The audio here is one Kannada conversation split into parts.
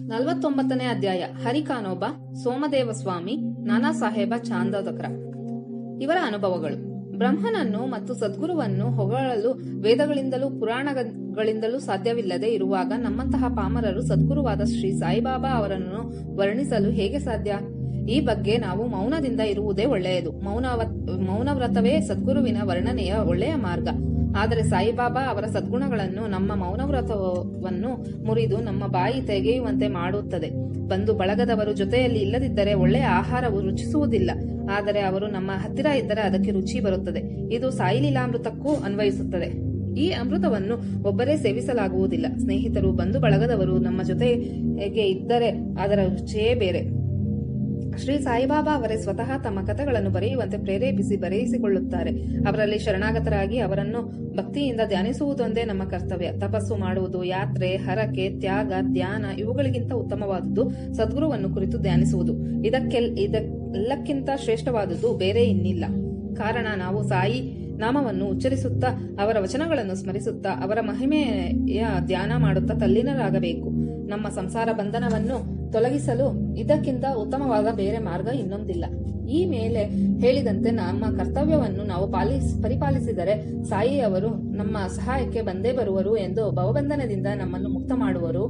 ನಲವತ್ತೊಂಬತ್ತನೇ ಅಧ್ಯಾಯ ಹರಿಕಾನೋಬ ಸೋಮದೇವ ಸ್ವಾಮಿ ನಾನಾ ಸಾಹೇಬ ಚಾಂದೋದಕರ ಇವರ ಅನುಭವಗಳು ಬ್ರಹ್ಮನನ್ನು ಮತ್ತು ಸದ್ಗುರುವನ್ನು ಹೊಗಳಲು ವೇದಗಳಿಂದಲೂ ಪುರಾಣಗಳಿಂದಲೂ ಸಾಧ್ಯವಿಲ್ಲದೆ ಇರುವಾಗ ನಮ್ಮಂತಹ ಪಾಮರರು ಸದ್ಗುರುವಾದ ಶ್ರೀ ಸಾಯಿಬಾಬಾ ಅವರನ್ನು ವರ್ಣಿಸಲು ಹೇಗೆ ಸಾಧ್ಯ ಈ ಬಗ್ಗೆ ನಾವು ಮೌನದಿಂದ ಇರುವುದೇ ಒಳ್ಳೆಯದು ಮೌನವ ಮೌನವ್ರತವೇ ಸದ್ಗುರುವಿನ ವರ್ಣನೆಯ ಒಳ್ಳೆಯ ಮಾರ್ಗ ಆದರೆ ಸಾಯಿಬಾಬಾ ಅವರ ಸದ್ಗುಣಗಳನ್ನು ನಮ್ಮ ಮೌನವ್ರತವನ್ನು ಮುರಿದು ನಮ್ಮ ಬಾಯಿ ತೆಗೆಯುವಂತೆ ಮಾಡುತ್ತದೆ ಬಂದು ಬಳಗದವರು ಜೊತೆಯಲ್ಲಿ ಇಲ್ಲದಿದ್ದರೆ ಒಳ್ಳೆಯ ಆಹಾರವು ರುಚಿಸುವುದಿಲ್ಲ ಆದರೆ ಅವರು ನಮ್ಮ ಹತ್ತಿರ ಇದ್ದರೆ ಅದಕ್ಕೆ ರುಚಿ ಬರುತ್ತದೆ ಇದು ಸಾಯಿಲೀಲಾಮೃತಕ್ಕೂ ಅನ್ವಯಿಸುತ್ತದೆ ಈ ಅಮೃತವನ್ನು ಒಬ್ಬರೇ ಸೇವಿಸಲಾಗುವುದಿಲ್ಲ ಸ್ನೇಹಿತರು ಬಂಧು ಬಳಗದವರು ನಮ್ಮ ಜೊತೆಗೆ ಇದ್ದರೆ ಅದರ ರುಚಿಯೇ ಬೇರೆ ಶ್ರೀ ಸಾಯಿಬಾಬಾ ಅವರೇ ಸ್ವತಃ ತಮ್ಮ ಕಥೆಗಳನ್ನು ಬರೆಯುವಂತೆ ಪ್ರೇರೇಪಿಸಿ ಬರೆಯಿಸಿಕೊಳ್ಳುತ್ತಾರೆ ಅವರಲ್ಲಿ ಶರಣಾಗತರಾಗಿ ಅವರನ್ನು ಭಕ್ತಿಯಿಂದ ಧ್ಯಾನಿಸುವುದೊಂದೇ ನಮ್ಮ ಕರ್ತವ್ಯ ತಪಸ್ಸು ಮಾಡುವುದು ಯಾತ್ರೆ ಹರಕೆ ತ್ಯಾಗ ಧ್ಯಾನ ಇವುಗಳಿಗಿಂತ ಉತ್ತಮವಾದುದು ಸದ್ಗುರುವನ್ನು ಕುರಿತು ಧ್ಯಾನಿಸುವುದು ಇದಕ್ಕೆಲ್ ಇದೆಲ್ಲಕ್ಕಿಂತ ಶ್ರೇಷ್ಠವಾದುದು ಬೇರೆ ಇನ್ನಿಲ್ಲ ಕಾರಣ ನಾವು ಸಾಯಿ ನಾಮವನ್ನು ಉಚ್ಚರಿಸುತ್ತಾ ಅವರ ವಚನಗಳನ್ನು ಸ್ಮರಿಸುತ್ತಾ ಅವರ ಮಹಿಮೆಯ ಧ್ಯಾನ ಮಾಡುತ್ತಾ ತಲ್ಲೀನರಾಗಬೇಕು ನಮ್ಮ ಸಂಸಾರ ಬಂಧನವನ್ನು ತೊಲಗಿಸಲು ಇದಕ್ಕಿಂತ ಉತ್ತಮವಾದ ಬೇರೆ ಮಾರ್ಗ ಇನ್ನೊಂದಿಲ್ಲ ಈ ಮೇಲೆ ಹೇಳಿದಂತೆ ನಮ್ಮ ಕರ್ತವ್ಯವನ್ನು ನಾವು ಪಾಲಿಸ್ ಪರಿಪಾಲಿಸಿದರೆ ಸಾಯಿ ಅವರು ನಮ್ಮ ಸಹಾಯಕ್ಕೆ ಬಂದೇ ಬರುವರು ಎಂದು ಭವಬಂಧನದಿಂದ ನಮ್ಮನ್ನು ಮುಕ್ತ ಮಾಡುವರು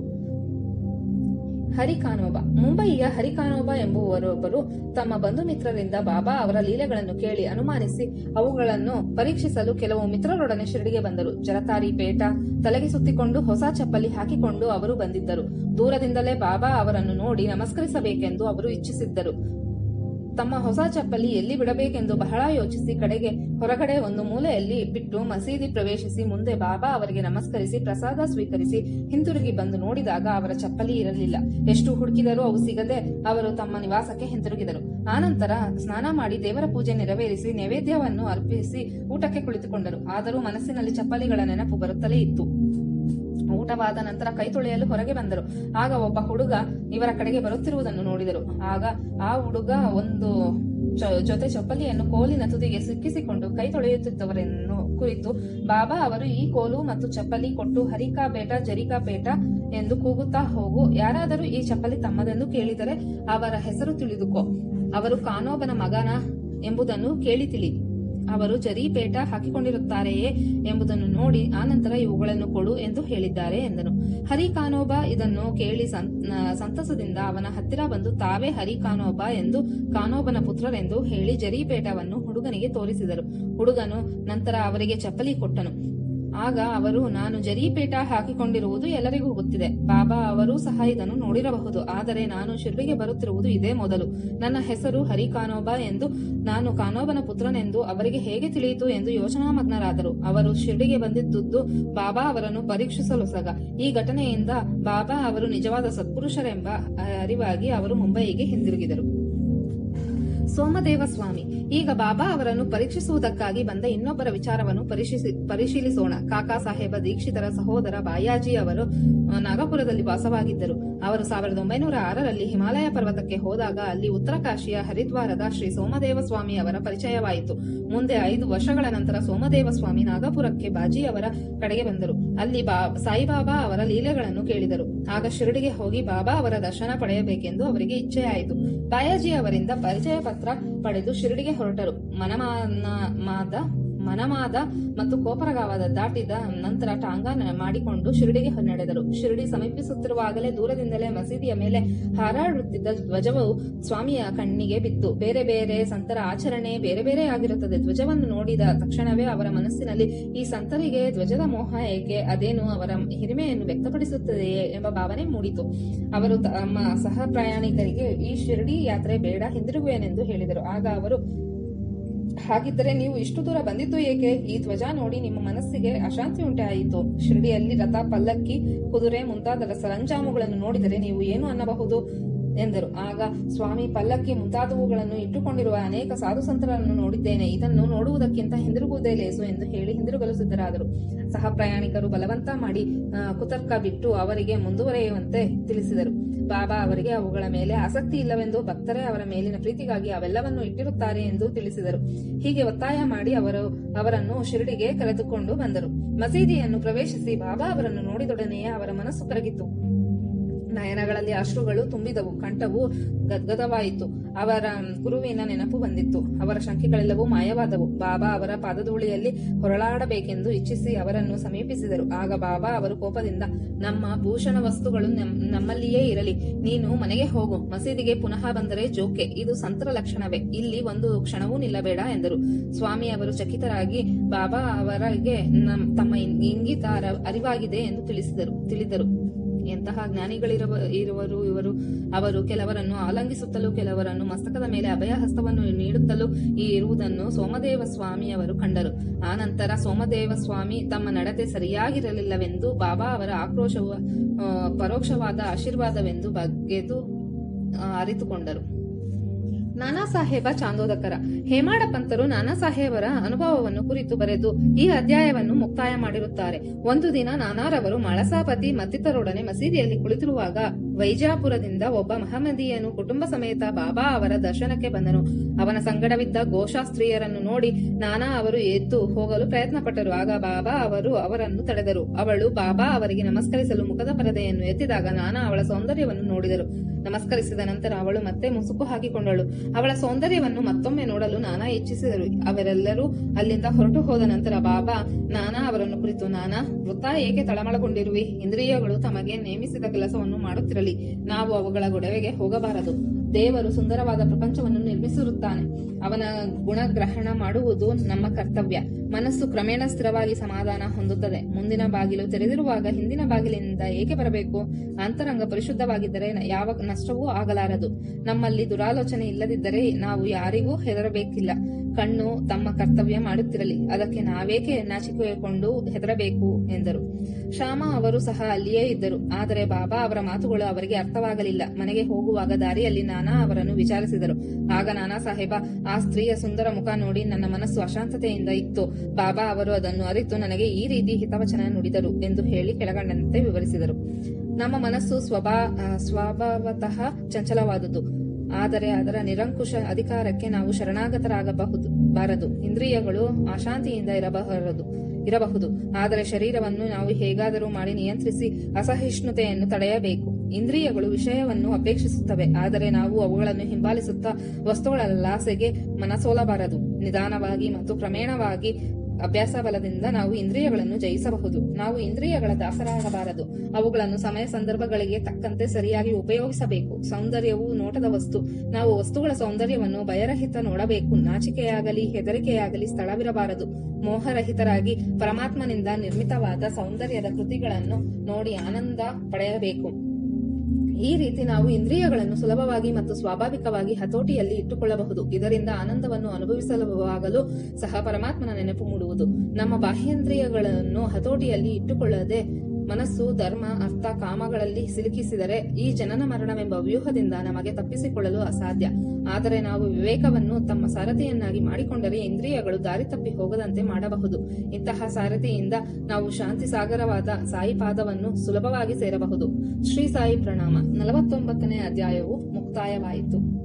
ಹರಿಕಾನೋಬ ಮುಂಬಯಿಯ ಹರಿಕಾನೋಬ ಎಂಬುವರೊಬ್ಬರು ತಮ್ಮ ಬಂಧು ಮಿತ್ರರಿಂದ ಬಾಬಾ ಅವರ ಲೀಲೆಗಳನ್ನು ಕೇಳಿ ಅನುಮಾನಿಸಿ ಅವುಗಳನ್ನು ಪರೀಕ್ಷಿಸಲು ಕೆಲವು ಮಿತ್ರರೊಡನೆ ಶಿರಡಿಗೆ ಬಂದರು ಜರತಾರಿ ಪೇಟ ತಲೆಗೆ ಸುತ್ತಿಕೊಂಡು ಹೊಸ ಚಪ್ಪಲಿ ಹಾಕಿಕೊಂಡು ಅವರು ಬಂದಿದ್ದರು ದೂರದಿಂದಲೇ ಬಾಬಾ ಅವರನ್ನು ನೋಡಿ ನಮಸ್ಕರಿಸಬೇಕೆಂದು ಅವರು ಇಚ್ಛಿಸಿದ್ದರು ತಮ್ಮ ಹೊಸ ಚಪ್ಪಲಿ ಎಲ್ಲಿ ಬಿಡಬೇಕೆಂದು ಬಹಳ ಯೋಚಿಸಿ ಕಡೆಗೆ ಹೊರಗಡೆ ಒಂದು ಮೂಲೆಯಲ್ಲಿ ಬಿಟ್ಟು ಮಸೀದಿ ಪ್ರವೇಶಿಸಿ ಮುಂದೆ ಬಾಬಾ ಅವರಿಗೆ ನಮಸ್ಕರಿಸಿ ಪ್ರಸಾದ ಸ್ವೀಕರಿಸಿ ಹಿಂತಿರುಗಿ ಬಂದು ನೋಡಿದಾಗ ಅವರ ಚಪ್ಪಲಿ ಇರಲಿಲ್ಲ ಎಷ್ಟು ಹುಡುಕಿದರೂ ಅವು ಸಿಗದೆ ಅವರು ತಮ್ಮ ನಿವಾಸಕ್ಕೆ ಹಿಂತಿರುಗಿದರು ಆನಂತರ ಸ್ನಾನ ಮಾಡಿ ದೇವರ ಪೂಜೆ ನೆರವೇರಿಸಿ ನೈವೇದ್ಯವನ್ನು ಅರ್ಪಿಸಿ ಊಟಕ್ಕೆ ಕುಳಿತುಕೊಂಡರು ಆದರೂ ಮನಸ್ಸಿನಲ್ಲಿ ಚಪ್ಪಲಿಗಳ ನೆನಪು ಬರುತ್ತಲೇ ಇತ್ತು ಊಟವಾದ ನಂತರ ಕೈ ತೊಳೆಯಲು ಹೊರಗೆ ಬಂದರು ಆಗ ಒಬ್ಬ ಹುಡುಗ ಇವರ ಕಡೆಗೆ ಬರುತ್ತಿರುವುದನ್ನು ನೋಡಿದರು ಆಗ ಆ ಹುಡುಗ ಒಂದು ಚ- ಜೊತೆ ಚಪ್ಪಲಿಯನ್ನು ಕೋಲಿನ ತುದಿಗೆ ಸಿಕ್ಕಿಸಿಕೊಂಡು ಕೈ ತೊಳೆಯುತ್ತಿದ್ದವರನ್ನು ಕುರಿತು ಬಾಬಾ ಅವರು ಈ ಕೋಲು ಮತ್ತು ಚಪ್ಪಲಿ ಕೊಟ್ಟು ಹರಿಕಾ ಬೇಟ ಜರಿಕಾ ಬೇಟ ಎಂದು ಕೂಗುತ್ತಾ ಹೋಗು ಯಾರಾದರೂ ಈ ಚಪ್ಪಲಿ ತಮ್ಮದೆಂದು ಕೇಳಿದರೆ ಅವರ ಹೆಸರು ತಿಳಿದುಕೋ ಅವರು ಕಾನೋಬನ ಮಗನ ಎಂಬುದನ್ನು ಕೇಳಿ ತಿಳಿ ಅವರು ಜರೀಪೇಟ ಹಾಕಿಕೊಂಡಿರುತ್ತಾರೆಯೇ ಎಂಬುದನ್ನು ನೋಡಿ ಆನಂತರ ಇವುಗಳನ್ನು ಕೊಡು ಎಂದು ಹೇಳಿದ್ದಾರೆ ಎಂದನು ಹರಿಕಾನೋಬ ಇದನ್ನು ಕೇಳಿ ಸಂ- ನ- ಸಂತಸದಿಂದ ಅವನ ಹತ್ತಿರ ಬಂದು ತಾವೇ ಹರಿಕಾನೋಬ ಎಂದು ಕಾನೋಬನ ಪುತ್ರರೆಂದು ಹೇಳಿ ಜರೀಪೇಟವನ್ನು ಹುಡುಗನಿಗೆ ತೋರಿಸಿದರು ಹುಡುಗನು ನಂತರ ಅವರಿಗೆ ಚಪ್ಪಲಿ ಕೊಟ್ಟನು ಆಗ ಅವರು ನಾನು ಜರೀಪೇಟ ಹಾಕಿಕೊಂಡಿರುವುದು ಎಲ್ಲರಿಗೂ ಗೊತ್ತಿದೆ ಬಾಬಾ ಅವರೂ ಸಹ ಇದನ್ನು ನೋಡಿರಬಹುದು ಆದರೆ ನಾನು ಶಿರ್ಡಿಗೆ ಬರುತ್ತಿರುವುದು ಇದೇ ಮೊದಲು ನನ್ನ ಹೆಸರು ಹರಿ ಕಾನೋಬಾ ಎಂದು ನಾನು ಕಾನೋಬನ ಪುತ್ರನೆಂದು ಅವರಿಗೆ ಹೇಗೆ ತಿಳಿಯಿತು ಎಂದು ಯೋಚನಾಮಗ್ನರಾದರು ಅವರು ಶಿರ್ಡಿಗೆ ಬಂದಿದ್ದುದು ಬಾಬಾ ಅವರನ್ನು ಪರೀಕ್ಷಿಸಲು ಸಗ ಈ ಘಟನೆಯಿಂದ ಬಾಬಾ ಅವರು ನಿಜವಾದ ಸತ್ಪುರುಷರೆಂಬ ಅರಿವಾಗಿ ಅವರು ಮುಂಬಯಿಗೆ ಹಿಂದಿರುಗಿದರು ಸೋಮದೇವ ಸ್ವಾಮಿ ಈಗ ಬಾಬಾ ಅವರನ್ನು ಪರೀಕ್ಷಿಸುವುದಕ್ಕಾಗಿ ಬಂದ ಇನ್ನೊಬ್ಬರ ವಿಚಾರವನ್ನು ಪರಿಶೀಲಿಸಿ ಪರಿಶೀಲಿಸೋಣ ಕಾಕಾ ಸಾಹೇಬ ದೀಕ್ಷಿತರ ಸಹೋದರ ಬಾಯಾಜಿ ಅವರು ಆ, ನಾಗಪುರದಲ್ಲಿ ವಾಸವಾಗಿದ್ದರು ಅವರು ಸಾವಿರದ ಒಂಬೈನೂರ ಆರರಲ್ಲಿ ಹಿಮಾಲಯ ಪರ್ವತಕ್ಕೆ ಹೋದಾಗ ಅಲ್ಲಿ ಉತ್ತರ ಕಾಶಿಯ ಹರಿದ್ವಾರದ ಶ್ರೀ ಸೋಮದೇವ ಸ್ವಾಮಿ ಅವರ ಪರಿಚಯವಾಯಿತು ಮುಂದೆ ಐದು ವರ್ಷಗಳ ನಂತರ ಸೋಮದೇವ ಸ್ವಾಮಿ ನಾಗಪುರಕ್ಕೆ ಬಾಜಿ ಅವರ ಕಡೆಗೆ ಬಂದರು ಅಲ್ಲಿ ಬಾ ಸಾಯಿಬಾಬಾ ಅವರ ಲೀಲೆಗಳನ್ನು ಕೇಳಿದರು ಆಗ ಶಿರಡಿಗೆ ಹೋಗಿ ಬಾಬಾ ಅವರ ದರ್ಶನ ಪಡೆಯಬೇಕೆಂದು ಅವರಿಗೆ ಇಚ್ಛೆಯಾಯಿತು ಬಾಯಾಜಿ ಅವರಿಂದ ಪರಿಚಯ ಪತ್ರ ಪಡೆದು ಶಿರಡಿಗೆ ಹೊರಟರು ಮನಮಾದ ಮನಮಾದ ಮತ್ತು ಕೋಪರಗಾವದ ದಾಟಿದ ನಂತರ ಟಾಂಗ ನ- ಮಾಡಿಕೊಂಡು ಶಿರಡಿಗೆ ನಡೆದರು ಶಿರಡಿ ಸಮೀಪಿಸುತ್ತಿರುವಾಗಲೇ ದೂರದಿಂದಲೇ ಮಸೀದಿಯ ಮೇಲೆ ಹಾರಾಡುತ್ತಿದ್ದ ಧ್ವಜವು ಸ್ವಾಮಿಯ ಕಣ್ಣಿಗೆ ಬಿತ್ತು ಬೇರೆ ಬೇರೆ ಸಂತರ ಆಚರಣೆ ಬೇರೆ ಬೇರೆ ಆಗಿರುತ್ತದೆ ಧ್ವಜವನ್ನು ನೋಡಿದ ತಕ್ಷಣವೇ ಅವರ ಮನಸ್ಸಿನಲ್ಲಿ ಈ ಸಂತರಿಗೆ ಧ್ವಜದ ಮೋಹ ಏಕೆ ಅದೇನು ಅವರ ಹಿರಿಮೆಯನ್ನು ವ್ಯಕ್ತಪಡಿಸುತ್ತದೆಯೇ ಎಂಬ ಭಾವನೆ ಮೂಡಿತು ಅವರು ತಮ್ಮ ಸಹ ಪ್ರಯಾಣಿಕರಿಗೆ ಈ ಶಿರಡಿ ಯಾತ್ರೆ ಬೇಡ ಹಿಂದಿರುಗುವೆನೆಂದು ಹೇಳಿದರು ಆಗ ಅವರು ಹಾಗಿದ್ದರೆ ನೀವು ಇಷ್ಟು ದೂರ ಬಂದಿದ್ದು ಏಕೆ ಈ ಧ್ವಜ ನೋಡಿ ನಿಮ್ಮ ಮನಸ್ಸಿಗೆ ಅಶಾಂತಿ ಉಂಟಾಯಿತು ಶಿರಡಿಯಲ್ಲಿ ರಥ ಪಲ್ಲಕ್ಕಿ ಕುದುರೆ ಮುಂತಾದ ಸರಂಜಾಮುಗಳನ್ನು ನೋಡಿದರೆ ನೀವು ಏನು ಅನ್ನಬಹುದು ಎಂದರು ಆಗ ಸ್ವಾಮಿ ಪಲ್ಲಕ್ಕಿ ಮುಂತಾದವುಗಳನ್ನು ಇಟ್ಟುಕೊಂಡಿರುವ ಅನೇಕ ಸಾಧು ಸಂತರನ್ನು ನೋಡಿದ್ದೇನೆ ಇದನ್ನು ನೋಡುವುದಕ್ಕಿಂತ ಹಿಂದಿರುಗುವುದೇ ಲೇಸು ಎಂದು ಹೇಳಿ ಹಿಂದಿರುಗಲು ಸಿದ್ಧರಾದರು ಸಹ ಪ್ರಯಾಣಿಕರು ಬಲವಂತ ಮಾಡಿ ಆ, ಕುತರ್ಕ ಬಿಟ್ಟು ಅವರಿಗೆ ಮುಂದುವರಿಯುವಂತೆ ತಿಳಿಸಿದರು ಬಾಬಾ ಅವರಿಗೆ ಅವುಗಳ ಮೇಲೆ ಆಸಕ್ತಿ ಇಲ್ಲವೆಂದು ಭಕ್ತರೇ ಅವರ ಮೇಲಿನ ಪ್ರೀತಿಗಾಗಿ ಅವೆಲ್ಲವನ್ನು ಇಟ್ಟಿರುತ್ತಾರೆ ಎಂದು ತಿಳಿಸಿದರು ಹೀಗೆ ಒತ್ತಾಯ ಮಾಡಿ ಅವರು ಅವರನ್ನು ಶಿರಡಿಗೆ ಕರೆದುಕೊಂಡು ಬಂದರು ಮಸೀದಿಯನ್ನು ಪ್ರವೇಶಿಸಿ ಬಾಬಾ ಅವರನ್ನು ನೋಡಿದೊಡನೆಯೇ ಅವರ ಮನಸ್ಸು ಕರಗಿತು ನಯನಗಳಲ್ಲಿ ಅಶ್ರುಗಳು ತುಂಬಿದವು ಕಂಠವು ಗದ್ಗದವಾಯಿತು ಅವರ ಗುರುವಿನ ನೆನಪು ಬಂದಿತ್ತು ಅವರ ಶಂಕೆಗಳೆಲ್ಲವೂ ಮಾಯವಾದವು ಬಾಬಾ ಅವರ ಪಾದಧೂಳಿಯಲ್ಲಿ ಹೊರಳಾಡಬೇಕೆಂದು ಇಚ್ಛಿಸಿ ಅವರನ್ನು ಸಮೀಪಿಸಿದರು ಆಗ ಬಾಬಾ ಅವರು ಕೋಪದಿಂದ ನಮ್ಮ ಭೂಷಣ ವಸ್ತುಗಳು ನಮ್- ನಮ್ಮಲ್ಲಿಯೇ ಇರಲಿ ನೀನು ಮನೆಗೆ ಹೋಗು ಮಸೀದಿಗೆ ಪುನಃ ಬಂದರೆ ಜೋಕೆ ಇದು ಸಂತರ ಲಕ್ಷಣವೇ ಇಲ್ಲಿ ಒಂದು ಕ್ಷಣವೂ ನಿಲ್ಲಬೇಡ ಎಂದರು ಸ್ವಾಮಿ ಅವರು ಚಕಿತರಾಗಿ ಬಾಬಾ ಅವರಿಗೆ ನಮ್- ತಮ್ಮ ಇಂ- ಇಂಗಿತ ಅರ- ಅರಿವಾಗಿದೆ ಎಂದು ತಿಳಿಸಿದರು ತಿಳಿದರು ಎಂತಹ ಜ್ಞಾನಿಗಳಿರುವ ಇರುವರು ಇವರು ಅವರು ಕೆಲವರನ್ನು ಆಲಂಗಿಸುತ್ತಲೂ ಕೆಲವರನ್ನು ಮಸ್ತಕದ ಮೇಲೆ ಅಭಯ ಹಸ್ತವನ್ನು ನೀಡುತ್ತಲೂ ಈ ಇರುವುದನ್ನು ಸೋಮದೇವ ಸ್ವಾಮಿಯವರು ಕಂಡರು ಆನಂತರ ಸೋಮದೇವ ಸ್ವಾಮಿ ತಮ್ಮ ನಡತೆ ಸರಿಯಾಗಿರಲಿಲ್ಲವೆಂದು ಬಾಬಾ ಅವರ ಆಕ್ರೋಶವು ಆ, ಪರೋಕ್ಷವಾದ ಆಶೀರ್ವಾದವೆಂದು ಬಗೆದು ಆ, ಅರಿತುಕೊಂಡರು ನಾನಾ ಸಾಹೇಬ ಚಾಂದೋದಕರ ಹೇಮಾಡ ಪಂತರು ನಾನಾ ಸಾಹೇಬರ ಅನುಭವವನ್ನು ಕುರಿತು ಬರೆದು ಈ ಅಧ್ಯಾಯವನ್ನು ಮುಕ್ತಾಯ ಮಾಡಿರುತ್ತಾರೆ ಒಂದು ದಿನ ನಾನಾರವರು ಮಳಸಾಪತಿ ಮತ್ತಿತರೊಡನೆ ಮಸೀದಿಯಲ್ಲಿ ಕುಳಿತಿರುವಾಗ ವೈಜಾಪುರದಿಂದ ಒಬ್ಬ ಮಹಮ್ಮದೀಯನು ಕುಟುಂಬ ಸಮೇತ ಬಾಬಾ ಅವರ ದರ್ಶನಕ್ಕೆ ಬಂದನು ಅವನ ಸಂಗಡವಿದ್ದ ಗೋಶಾಸ್ತ್ರೀಯರನ್ನು ನೋಡಿ ನಾನಾ ಅವರು ಎದ್ದು ಹೋಗಲು ಪ್ರಯತ್ನ ಪಟ್ಟರು ಆಗ ಬಾಬಾ ಅವರು ಅವರನ್ನು ತಡೆದರು ಅವಳು ಬಾಬಾ ಅವರಿಗೆ ನಮಸ್ಕರಿಸಲು ಮುಖದ ಪರದೆಯನ್ನು ಎತ್ತಿದಾಗ ನಾನಾ ಅವಳ ಸೌಂದರ್ಯವನ್ನು ನೋಡಿದರು ನಮಸ್ಕರಿಸಿದ ನಂತರ ಅವಳು ಮತ್ತೆ ಮುಸುಕು ಹಾಕಿಕೊಂಡಳು ಅವಳ ಸೌಂದರ್ಯವನ್ನು ಮತ್ತೊಮ್ಮೆ ನೋಡಲು ನಾನಾ ಇಚ್ಛಿಸಿದರು ಅವರೆಲ್ಲರೂ ಅಲ್ಲಿಂದ ಹೊರಟು ಹೋದ ನಂತರ ಬಾಬಾ ನಾನಾ ಅವರನ್ನು ಕುರಿತು ನಾನಾ ವೃತ್ತ ಏಕೆ ತಳಮಳಗೊಂಡಿರುವಿ ಇಂದ್ರಿಯಗಳು ತಮಗೆ ನೇಮಿಸಿದ ಕೆಲಸವನ್ನು ಮಾಡುತ್ತಿರಲಿ ನಾವು ಅವುಗಳ ಗೊಡವೆಗೆ ಹೋಗಬಾರದು ದೇವರು ಸುಂದರವಾದ ಪ್ರಪಂಚವನ್ನು ನಿರ್ಮಿಸಿರುತ್ತಾನೆ ಅವನ ಗುಣಗ್ರಹಣ ಮಾಡುವುದು ನಮ್ಮ ಕರ್ತವ್ಯ ಮನಸ್ಸು ಕ್ರಮೇಣ ಸ್ಥಿರವಾಗಿ ಸಮಾಧಾನ ಹೊಂದುತ್ತದೆ ಮುಂದಿನ ಬಾಗಿಲು ತೆರೆದಿರುವಾಗ ಹಿಂದಿನ ಬಾಗಿಲಿನಿಂದ ಏಕೆ ಬರಬೇಕು ಅಂತರಂಗ ಪರಿಶುದ್ಧವಾಗಿದ್ದರೆ ನ- ಯಾವ ನಷ್ಟವೂ ಆಗಲಾರದು ನಮ್ಮಲ್ಲಿ ದುರಾಲೋಚನೆ ಇಲ್ಲದಿದ್ದರೆ ನಾವು ಯಾರಿಗೂ ಹೆದರಬೇಕಿಲ್ಲ ಕಣ್ಣು ತಮ್ಮ ಕರ್ತವ್ಯ ಮಾಡುತ್ತಿರಲಿ ಅದಕ್ಕೆ ನಾವೇಕೆ ನಾಚಿಕೆಕೊಂಡು ಹೆದರಬೇಕು ಎಂದರು ಶ್ಯಾಮ ಅವರು ಸಹ ಅಲ್ಲಿಯೇ ಇದ್ದರು ಆದರೆ ಬಾಬಾ ಅವರ ಮಾತುಗಳು ಅವರಿಗೆ ಅರ್ಥವಾಗಲಿಲ್ಲ ಮನೆಗೆ ಹೋಗುವಾಗ ದಾರಿಯಲ್ಲಿ ನಾನಾ ಅವರನ್ನು ವಿಚಾರಿಸಿದರು ಆಗ ನಾನಾ ಸಾಹೇಬ ಆ ಸ್ತ್ರೀಯ ಸುಂದರ ಮುಖ ನೋಡಿ ನನ್ನ ಮನಸ್ಸು ಅಶಾಂತತೆಯಿಂದ ಇತ್ತು ಬಾಬಾ ಅವರು ಅದನ್ನು ಅರಿತು ನನಗೆ ಈ ರೀತಿ ಹಿತವಚನ ನುಡಿದರು ಎಂದು ಹೇಳಿ ಕೆಳಗಂಡಂತೆ ವಿವರಿಸಿದರು ನಮ್ಮ ಮನಸ್ಸು ಸ್ವಭಾ ಆ, ಸ್ವಭಾವತಃ ಚಂಚಲವಾದುದು ಆದರೆ ಅದರ ನಿರಂಕುಶ ಅಧಿಕಾರಕ್ಕೆ ನಾವು ಶರಣಾಗತರಾಗಬಹುದು ಬಾರದು ಇಂದ್ರಿಯಗಳು ಅಶಾಂತಿಯಿಂದ ಇರಬಾರದು ಇರಬಹುದು ಆದರೆ ಶರೀರವನ್ನು ನಾವು ಹೇಗಾದರೂ ಮಾಡಿ ನಿಯಂತ್ರಿಸಿ ಅಸಹಿಷ್ಣುತೆಯನ್ನು ತಡೆಯಬೇಕು ಇಂದ್ರಿಯಗಳು ವಿಷಯವನ್ನು ಅಪೇಕ್ಷಿಸುತ್ತವೆ ಆದರೆ ನಾವು ಅವುಗಳನ್ನು ಹಿಂಬಾಲಿಸುತ್ತಾ ವಸ್ತುಗಳ ಲಾಸೆಗೆ ಮನಸೋಲಬಾರದು ನಿಧಾನವಾಗಿ ಮತ್ತು ಕ್ರಮೇಣವಾಗಿ ಅಭ್ಯಾಸ ಬಲದಿಂದ ನಾವು ಇಂದ್ರಿಯಗಳನ್ನು ಜಯಿಸಬಹುದು ನಾವು ಇಂದ್ರಿಯಗಳ ದಾಸರಾಗಬಾರದು ಅವುಗಳನ್ನು ಸಮಯ ಸಂದರ್ಭಗಳಿಗೆ ತಕ್ಕಂತೆ ಸರಿಯಾಗಿ ಉಪಯೋಗಿಸಬೇಕು ಸೌಂದರ್ಯವು ನೋಟದ ವಸ್ತು ನಾವು ವಸ್ತುಗಳ ಸೌಂದರ್ಯವನ್ನು ಭಯರಹಿತ ನೋಡಬೇಕು ನಾಚಿಕೆಯಾಗಲಿ ಹೆದರಿಕೆಯಾಗಲಿ ಸ್ಥಳವಿರಬಾರದು ಮೋಹರಹಿತರಾಗಿ ಪರಮಾತ್ಮನಿಂದ ನಿರ್ಮಿತವಾದ ಸೌಂದರ್ಯದ ಕೃತಿಗಳನ್ನು ನೋಡಿ ಆನಂದ ಪಡೆಯಬೇಕು ಈ ರೀತಿ ನಾವು ಇಂದ್ರಿಯಗಳನ್ನು ಸುಲಭವಾಗಿ ಮತ್ತು ಸ್ವಾಭಾವಿಕವಾಗಿ ಹತೋಟಿಯಲ್ಲಿ ಇಟ್ಟುಕೊಳ್ಳಬಹುದು ಇದರಿಂದ ಆನಂದವನ್ನು ಅನುಭವಿಸಲುವಾಗಲೂ ಸಹ ಪರಮಾತ್ಮನ ನೆನಪು ಮೂಡುವುದು ನಮ್ಮ ಬಾಹ್ಯೇಂದ್ರಿಯಗಳನ್ನು ಹತೋಟಿಯಲ್ಲಿ ಇಟ್ಟುಕೊಳ್ಳದೆ ಮನಸ್ಸು ಧರ್ಮ ಅರ್ಥ ಕಾಮಗಳಲ್ಲಿ ಸಿಲುಕಿಸಿದರೆ ಈ ಜನನ ಮರಣವೆಂಬ ವ್ಯೂಹದಿಂದ ನಮಗೆ ತಪ್ಪಿಸಿಕೊಳ್ಳಲು ಅಸಾಧ್ಯ ಆದರೆ ನಾವು ವಿವೇಕವನ್ನು ತಮ್ಮ ಸಾರಥಿಯನ್ನಾಗಿ ಮಾಡಿಕೊಂಡರೆ ಇಂದ್ರಿಯಗಳು ದಾರಿ ತಪ್ಪಿ ಹೋಗದಂತೆ ಮಾಡಬಹುದು ಇಂತಹ ಸಾರಥಿಯಿಂದ ನಾವು ಶಾಂತಿ ಸಾಗರವಾದ ಸಾಯಿ ಪಾದವನ್ನು ಸುಲಭವಾಗಿ ಸೇರಬಹುದು ಶ್ರೀ ಸಾಯಿ ಪ್ರಣಾಮ ನಲವತ್ತೊಂಬತ್ತನೇ ಅಧ್ಯಾಯವು ಮುಕ್ತಾಯವಾಯಿತು